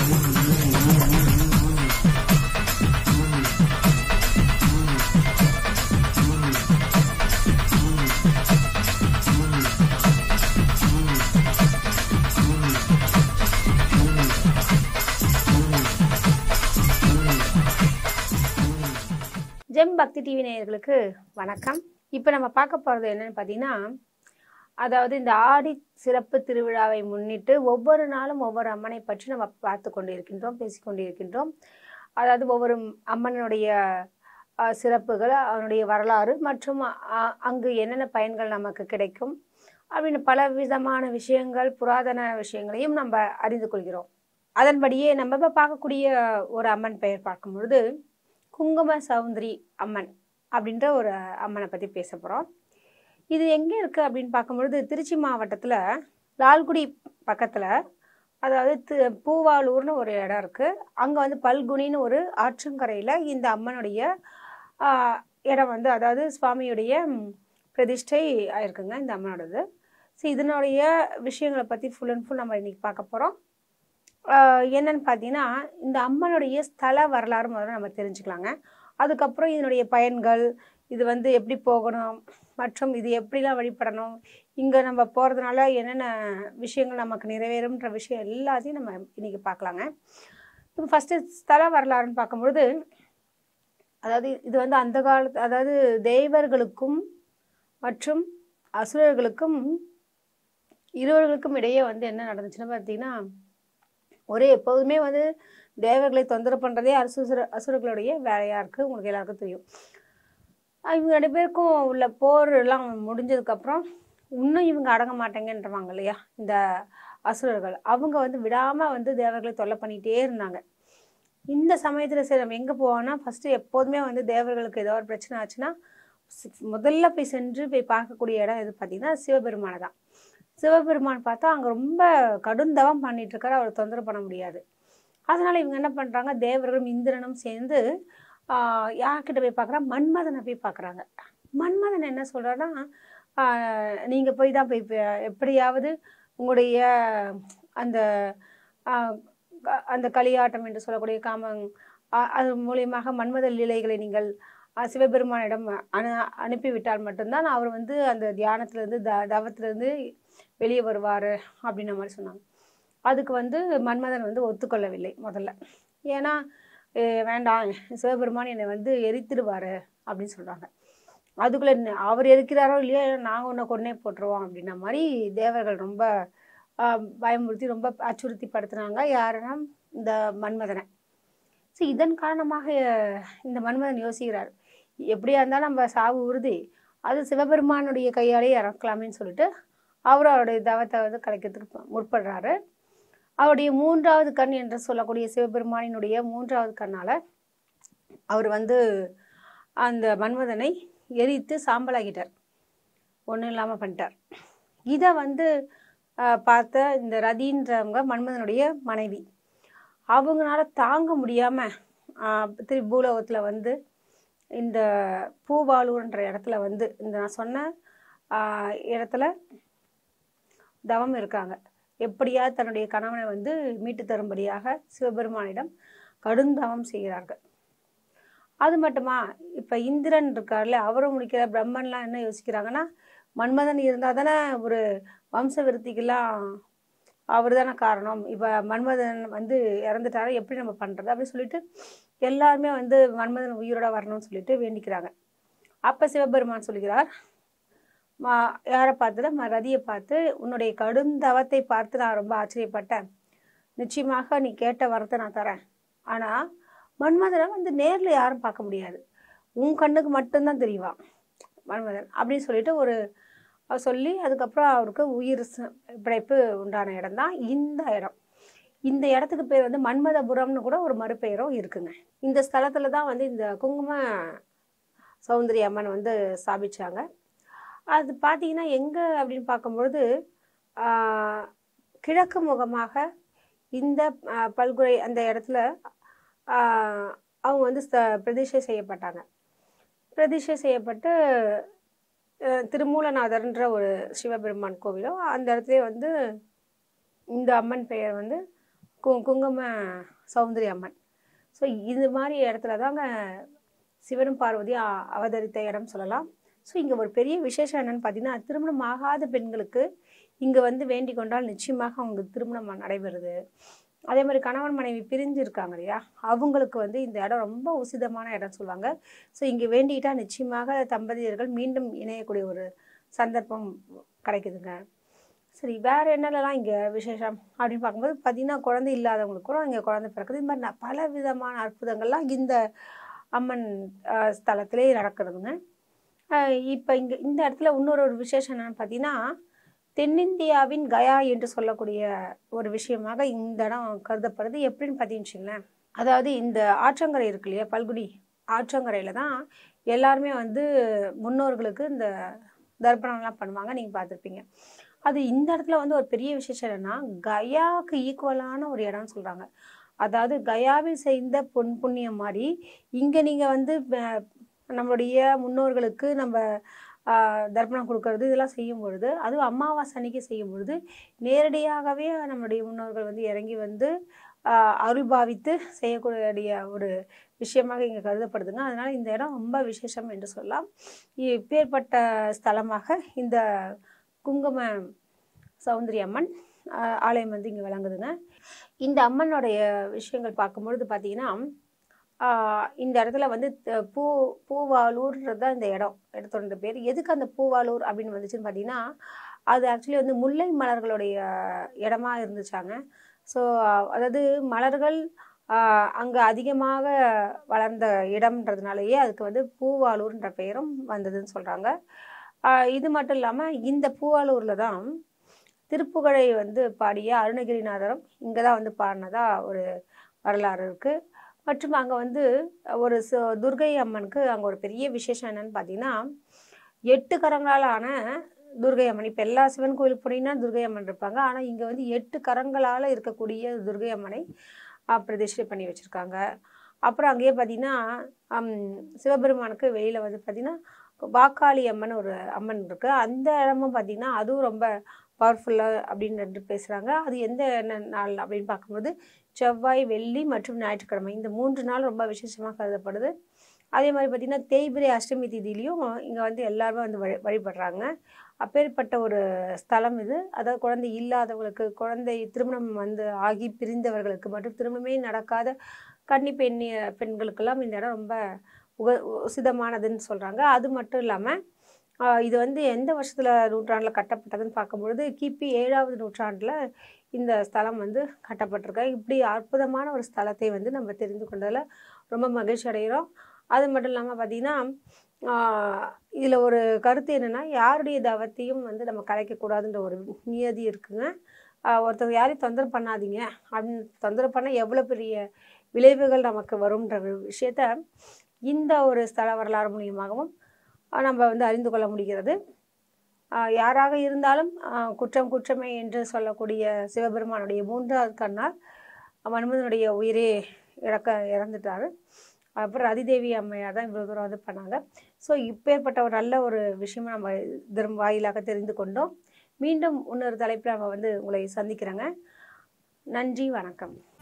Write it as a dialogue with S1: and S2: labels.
S1: GeM பக்தி TV நேயர்களுக்கு வணக்கம் இப்போ நம்ம பார்க்க போகிறது என்னன்னு பார்த்தீங்கன்னா அதாவது இந்த ஆடி சிறப்பு திருவிழாவை முன்னிட்டு ஒவ்வொரு நாளும் ஒவ்வொரு அம்மனை பற்றி நம்ம பார்த்து கொண்டு இருக்கின்றோம் பேசிக்கொண்டு இருக்கின்றோம் அதாவது ஒவ்வொரு அம்மனுடைய அஹ், சிறப்புகள் அவனுடைய வரலாறு மற்றும் அ- அங்கு என்னென்ன பயன்கள் நமக்கு கிடைக்கும் அப்படின்னு பல விதமான விஷயங்கள் புராதன விஷயங்களையும் நம்ம அறிந்து கொள்கிறோம் அதன்படியே நம்ம இப்ப பார்க்கக்கூடிய ஒரு அம்மன் பெயர் பார்க்கும் பொழுது குங்கும சௌந்தரி அம்மன் அப்படின்ற ஒரு அம்மனை பற்றி பேச போகிறோம் இது எங்கே இருக்குது அப்படின்னு பார்க்கும்பொழுது திருச்சி மாவட்டத்தில் லால்குடி பக்கத்தில் அதாவது தி- பூவாலூர்னு ஒரு இடம் இருக்குது அங்கே வந்து பல்குனின்னு ஒரு ஆற்றங்கரையில் இந்த அம்மனுடைய ஆஹ், இடம் வந்து அதாவது சுவாமியுடைய ம், பிரதிஷ்டை ஆயிருக்குங்க இந்த அம்மனோடது ஸோ இதனுடைய விஷயங்களை பற்றி ஃபுல் அண்ட் ஃபுல் நம்ம இன்னைக்கு பார்க்க போகிறோம் என்னன்னு பார்த்தீங்கன்னா இந்த அம்மனுடைய ஸ்தல வரலாறு முதல்ல நம்ம தெரிஞ்சுக்கலாங்க அதுக்கப்புறம் இதனுடைய பயன்கள் இது வந்து எப்படி போகணும் மற்றும் இது எப்படிலாம் வழிபடணும் இங்கே நம்ம போகிறதுனால என்னென்ன விஷயங்கள் நமக்கு நிறைவேறும்ன்ற விஷயம் எல்லாத்தையும் நம்ம இன்னைக்கு பார்க்கலாங்க இப்போ ஃபஸ்ட்டு ஸ்தல வரலாறுன்னு பார்க்கும்பொழுது அதாவது இது வந்து அந்த காலத்து அதாவது தேவர்களுக்கும் மற்றும் அசுரர்களுக்கும் இருவர்களுக்கும் இடையே வந்து என்ன நடந்துச்சுன்னு பார்த்தீங்கன்னா ஒரே எப்போதுமே வந்து தேவர்களை தொந்தரவு பண்ணுறதே அசுர அசுரர்களுடைய வேலையாக இருக்குது உங்களுக்கு எல்லாருக்கும் தெரியும் அஹ் இவங்க ரெண்டு பேருக்கும் உள்ள போர் எல்லாம் முடிஞ்சதுக்கப்புறம் இன்னும் இவங்க அடங்க மாட்டேங்கன்றவாங்க இல்லையா இந்த அசுரர்கள் அவங்க வந்து விடாமல் வந்து தேவர்களை தொல்லை பண்ணிகிட்டே இருந்தாங்க இந்த சமயத்தில் சரி நம்ம எங்கே போவோம்னா ஃபஸ்ட்டு எப்போதுமே வந்து தேவர்களுக்கு ஏதோ ஒரு பிரச்சனை ஆச்சுன்னா சி- முதல்ல போய் சென்று போய் பார்க்கக்கூடிய இடம் எது பார்த்தீங்கன்னா சிவபெருமானை தான் சிவபெருமான் பார்த்தா அங்கே ரொம்ப கடுந்தவம் பண்ணிட்டு இருக்காரு அவரை தொந்தரவு பண்ண முடியாது அதனால இவங்க என்ன பண்ணுறாங்க தேவர்களும் இந்திரனும் சேர்ந்து ஆஹ், யார்கிட்ட போய் பார்க்குறா மன்மதனை போய் பார்க்குறாங்க மன்மதன் என்ன சொல்கிறாருன்னா நீங்கள் போய் தான் போய் பே- எப்படியாவது உங்களுடைய அந்த ஆஹ், க- அந்த களியாட்டம் என்று சொல்லக்கூடிய காமங் ஆஹ், அது மூலியமாக மன்மத லீலைகளை நீங்கள் ஆஹ், சிவபெருமானிடம் அனு அனுப்பிவிட்டால் மட்டும்தான் அவர் வந்து அந்த தியானத்திலேருந்து த தவத்திலேருந்து வெளியே வருவார் அப்படின்ற மாதிரி சொன்னாங்க அதுக்கு வந்து மன்மதன் வந்து ஒத்துக்கொள்ளவில்லை முதல்ல ஏன்னா "ஏய், வேண்டாம் சிவபெருமான் என்னை வந்து எரித்திடுவார் அப்படின்னு சொல்கிறாங்க அதுக்குள்ளே அவர் எரிக்கிறாரோ இல்லையோ நாங்கள் உன்னை கொன்னே போட்டுருவோம் அப்படின்ன மாதிரி தேவர்கள் ரொம்ப ஆஹ், பயமுறுத்தி ரொம்ப அச்சுறுத்தி படுத்துனாங்க யாருன்னா இந்த மன்மதனை ஸோ இதன் காரணமாக அஹ், இந்த மன்மதன் யோசிக்கிறார் எப்படியா இருந்தாலும் நம்ம சாவு உறுதி அது சிவபெருமானுடைய கையாலே இறக்கலாமேன்னு சொல்லிட்டு அவர் அவருடைய தவத்தை வந்து கலைக்கிறதுக்கு முற்படுறாரு அவருடைய மூன்றாவது கண் என்று சொல்லக்கூடிய சிவபெருமானினுடைய மூன்றாவது கண்ணால் அவர் வந்து அந்த மன்மதனை எரித்து சாம்பலாக்கிட்டார் ஒன்றும் இல்லாமல் பண்ணிட்டார் இதை வந்து ஆஹ், பார்த்த இந்த ரதின்றவங்க மன்மதனுடைய மனைவி அவங்களால தாங்க முடியாமல் திரு பூலோகத்தில் வந்து இந்த பூவாலூர்ன்ற இடத்துல வந்து இந்த நான் சொன்ன ஆஹ், இடத்துல தவம் இருக்காங்க எப்படியாவது தன்னுடைய கணவனை வந்து மீட்டு தரும்படியாக சிவபெருமானிடம் கடுந்தவம் செய்கிறார்கள் அது மட்டுமா இப்போ இந்திரன் இருக்கார்ல அவரும் முடிக்கிற பிரம்மன்லாம் என்ன யோசிக்கிறாங்கன்னா மன்மதன் இருந்தால் தானே ஒரு வம்ச விருத்திக்கெல்லாம் அவர் தானே காரணம் இப்போ மன்மதன் வந்து இறந்துட்டாரு எப்படி நம்ம பண்ணுறது அப்படின்னு சொல்லிட்டு எல்லாருமே வந்து மன்மதன் உயிரோட வரணும்னு சொல்லிட்டு வேண்டிக்கிறாங்க அப்போ சிவபெருமான் சொல்கிறார் மா யாரை பார்த்துல ம ரதியை பார்த்து உன்னுடைய கடுந்தவத்தை பார்த்து நான் ரொம்ப ஆச்சரியப்பட்டேன் நிச்சயமாக நீ கேட்ட வரத்தை நான் தரேன் ஆனால் மன்மதனை வந்து நேரில் யாரும் பார்க்க முடியாது உன் கண்ணுக்கு மட்டும்தான் தெரியவான் மன்மதன் அப்படின்னு சொல்லிட்டு ஒரு அவர் சொல்லி அதுக்கப்புறம் அவருக்கு உயிர் ச- பிழைப்பு உண்டான இடம் தான் இந்த இடம் இந்த இடத்துக்கு பேர் வந்து மன்மதபுரம்னு கூட ஒரு மறுபெயரும் இருக்குங்க இந்த ஸ்தலத்துல தான் வந்து இந்த குங்கும சௌந்தரி அம்மன் வந்து ஸ்தாபிச்சாங்க அது பார்த்தீங்கன்னா எங்கே அப்படின்னு பார்க்கும்பொழுது ஆஹ், கிழக்கு முகமாக இந்த ஆஹ், பல்குறை அந்த இடத்துல ஆஹ், அவங்க வந்து ஸ்த- பிரதிஷ்டை செய்யப்பட்டாங்க பிரதிஷ்டை செய்யப்பட்டு அஹ், திருமூலநாதர்ன்ற ஒரு சிவபெருமான் கோவிலும் அந்த இடத்துல வந்து இந்த அம்மன் பெயர் வந்து கு குங்கும சௌந்தரி அம்மன் ஸோ இது மாதிரி இடத்துல தாங்க சிவனும் பார்வதியும் அ- அவதரித்த இடம் சொல்லலாம் ஸோ இங்கே ஒரு பெரிய விசேஷம் என்னன்னு பார்த்தீங்கன்னா திருமணம் ஆகாத பெண்களுக்கு இங்கே வந்து வேண்டிக் கொண்டால் நிச்சயமாக அவங்களுக்கு திருமணம் நடைபெறுது அதே மாதிரி கணவன் மனைவி பிரிஞ்சு இருக்காங்க இல்லையா அவங்களுக்கு வந்து இந்த இடம் ரொம்ப உசிதமான இடம் சொல்லுவாங்க ஸோ இங்கே வேண்டிக்கிட்டா நிச்சயமாக தம்பதியர்கள் மீண்டும் இணையக்கூடிய ஒரு சந்தர்ப்பம் கிடைக்குதுங்க சரி வேற என்னென்னலாம் இங்கே விசேஷம் அப்படின்னு பார்க்கும்போது பார்த்தீங்கன்னா குழந்தை இல்லாதவங்களுக்கு கூட இங்கே குழந்தை பிறக்குது இது மாதிரி ந- பல விதமான அற்புதங்கள்லாம் இந்த அம்மன் ஆஹ், ஸ்தலத்திலே நடக்கிறதுங்க இப்போ இங்கே இந்த இடத்துல இன்னொரு ஒரு விசேஷம் என்னன்னு பார்த்தீங்கன்னா தென்னிந்தியாவின் கயா என்று சொல்லக்கூடிய ஒரு விஷயமாக இந்த இடம் கருதப்படுது எப்படின்னு பார்த்தீங்கன்னு வச்சுங்களேன் அதாவது இந்த ஆற்றங்கரை இருக்கு இல்லையா பல்குடி ஆற்றங்கரையில் தான் எல்லாருமே வந்து முன்னோர்களுக்கு இந்த தர்ப்பணம்லாம் பண்ணுவாங்க நீங்கள் பார்த்துருப்பீங்க அது இந்த இடத்துல வந்து ஒரு பெரிய விசேஷம் என்னன்னா கயாவுக்கு ஈக்குவலான ஒரு இடம்னு சொல்கிறாங்க அதாவது கயாவில் செய்த பொன் புண்ணியம் மாதிரி இங்கே நீங்கள் வந்து அஹ், நம்மளுடைய முன்னோர்களுக்கு நம்ம ஆஹ், தர்ப்பணம் கொடுக்கறது இதெல்லாம் செய்யும் பொழுது அதுவும் அமாவாசை அன்னைக்கு செய்யும் பொழுது நேரடியாகவே நம்மளுடைய முன்னோர்கள் வந்து இறங்கி வந்து ஆஹ், அருள் பாவித்து செய்யக்கூடிய ஒரு விஷயமாக இங்கே கருதப்படுதுங்க அதனால இந்த இடம் ரொம்ப விசேஷம் என்று சொல்லலாம் இப்பேற்பட்ட ஸ்தலமாக இந்த குங்கும சௌந்தரி அம்மன் ஆஹ், ஆலயம் வந்து இங்கே விளங்குதுங்க இந்த அம்மனுடைய விஷயங்கள் பார்க்கும்பொழுது பார்த்தீங்கன்னா ஆஹ், இந்த இடத்துல வந்து த- பூ பூவாலூர்ன்றது தான் இந்த இடம் இடத்தோட பேர் எதுக்கு அந்த பூவாலூர் அப்படின்னு வந்துச்சுன்னு பார்த்தீங்கன்னா அது ஆக்சுவலி வந்து முல்லை மலர்களுடைய இடமா இருந்துச்சாங்க ஸோ அதாவது மலர்கள் அங்கே அதிகமாக வளர்ந்த இடம்ன்றதுனாலயே அதுக்கு வந்து பூவாலூர்ன்ற பெயரும் வந்ததுன்னு சொல்கிறாங்க இது மட்டும் இல்லாமல் இந்த பூவாலூரில் தான் திருப்புகழை வந்து பாடிய அருணகிரிநாதரும் இங்கே தான் வந்து பாடினதா ஒரு வரலாறு இருக்குது மற்றும் அங்கே வந்து ஒரு சு- துர்கை அம்மனுக்கு அங்கே ஒரு பெரிய விசேஷம் என்னன்னு பார்த்தீங்கன்னா எட்டு கரங்களால் ஆன துர்கை அம்மன் இப்போ எல்லா சிவன் கோயிலுக்கு போனீங்கன்னா துர்கை அம்மன் இருப்பாங்க ஆனால் இங்கே வந்து எட்டு கரங்களால் இருக்கக்கூடிய துர்கை அம்மனை அஹ், பிரதிஷ்டை பண்ணி வச்சுருக்காங்க அப்புறம் அங்கேயே பார்த்தீங்கன்னா ஹம், சிவபெருமானுக்கு வெளியில் வந்து பார்த்தீங்கன்னா வாக்காளி அம்மன் ஒரு அம்மன் இருக்குது அந்த இடமும் பார்த்தீங்கன்னா அதுவும் ரொம்ப பவர்ஃபுல்லாக அப்படின்னு ரெண்டு பேசுகிறாங்க அது எந்த ந- நாள் அப்படின்னு பார்க்கும்போது செவ்வாய் வெள்ளி மற்றும் ஞாயிற்றுக்கிழமை இந்த மூன்று நாள் ரொம்ப விசேஷமாக கருதப்படுது அதே மாதிரி பார்த்திங்கன்னா தேய்பிரை அஷ்டமி திதியிலையும் இங்கே வந்து எல்லாருமே வந்து வழி வழிபடுறாங்க அப்பேற்பட்ட ஒரு ஸ்தலம் இது அதாவது குழந்தை இல்லாதவங்களுக்கு குழந்தை திருமணம் வந்து ஆகி பிரிந்தவர்களுக்கு மற்றும் திருமணமே நடக்காத கன்னி பெண் பெண்களுக்கெல்லாம் இந்த இடம் ரொம்ப உக உசிதமானதுன்னு சொல்கிறாங்க அது மட்டும் இல்லாமல் இது வந்து எந்த வருஷத்தில் நூற்றாண்டில் கட்டப்பட்டதுன்னு பார்க்கும்பொழுது கிபி ஏழாவது நூற்றாண்டில் இந்த ஸ்தலம் வந்து கட்டப்பட்டிருக்கு இப்படி அற்புதமான ஒரு ஸ்தலத்தை வந்து நம்ம தெரிந்து கொண்டதில் ரொம்ப மகிழ்ச்சி அடைகிறோம் அது மட்டும் இல்லாமல் பார்த்திங்கன்னா இதில் ஒரு கருத்து என்னென்னா யாருடைய தவத்தையும் வந்து நம்ம கலைக்கக்கூடாதுன்ற ஒரு நியதி இருக்குங்க ஆஹ் ஒருத்தர் யாரையும் தொந்தரவு பண்ணாதீங்க அப்படின்னு தொந்தரவு பண்ணால் எவ்வளோ பெரிய விளைவுகள் நமக்கு வரும்ன்ற ஒரு விஷயத்த இந்த ஒரு ஸ்தல வரலாறு மூலியமாகவும் ஆஹ் நம்ம வந்து அறிந்து கொள்ள முடிகிறது ஆஹ் யாராக இருந்தாலும் ஆஹ் குற்றம் குற்றமே என்று சொல்லக்கூடிய சிவபெருமானுடைய மூன்றாவது கண்ணால் மன்மதனுடைய உயிரே இழக்க இறந்துட்டாரு அப்புறம் ரதிதேவி அம்மையார் தான் இவ்வளோ தூரம் வந்து பண்ணாங்க ஸோ இப்பேற்பட்ட ஒரு நல்ல ஒரு விஷயமா நம்ம இதன் வாயிலாக தெரிந்து கொண்டோம் மீண்டும் இன்னொரு தலைப்பில் நம்ம வந்து உங்களை சந்திக்கிறேங்க நன்றி வணக்கம்